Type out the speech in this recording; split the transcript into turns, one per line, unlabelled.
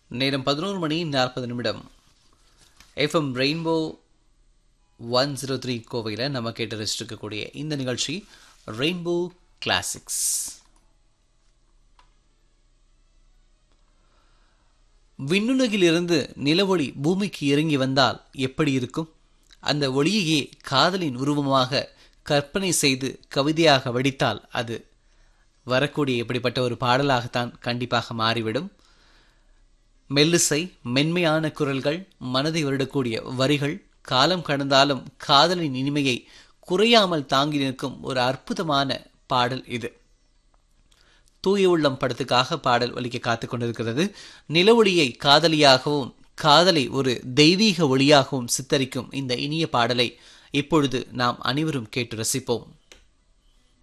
நேரம் பதினோரு மணி நாற்பது நிமிடம் FM rainbow one zero three கோவையில் நம்ம கேட்டு ரசிச்சிருக்கக்கூடிய இந்த நிகழ்ச்சி ரெயின்போ கிளாசிக்ஸ் விண்ணுலகிலிருந்து நிலவொளி பூமிக்கு இறங்கி வந்தால் எப்படி இருக்கும் அந்த ஒளியையே காதலின் உருவமாக கற்பனை செய்து கவிதையாக வடித்தால் அது வரக்கூடிய இப்படிப்பட்ட ஒரு பாடலாகத்தான் கண்டிப்பாக மாறிவிடும் மெல்லிசை மென்மையான குரல்கள் மனதை வருடக்கூடிய வரிகள் காலம் கடந்தாலும் காதலின் இனிமையை குறையாமல் தாங்கி நிற்கும் ஒரு அற்புதமான பாடல் இது தூய உள்ளம் படத்துக்காக பாடல் ஒலிக்க காத்து கொண்டிருக்கிறது நிலவொளியை காதலியாகவும் காதலை ஒரு தெய்வீக ஒளியாகவும் சித்தரிக்கும் இந்த இனிய பாடலை இப்பொழுது நாம் அனைவரும் கேட்டு ரசிப்போம்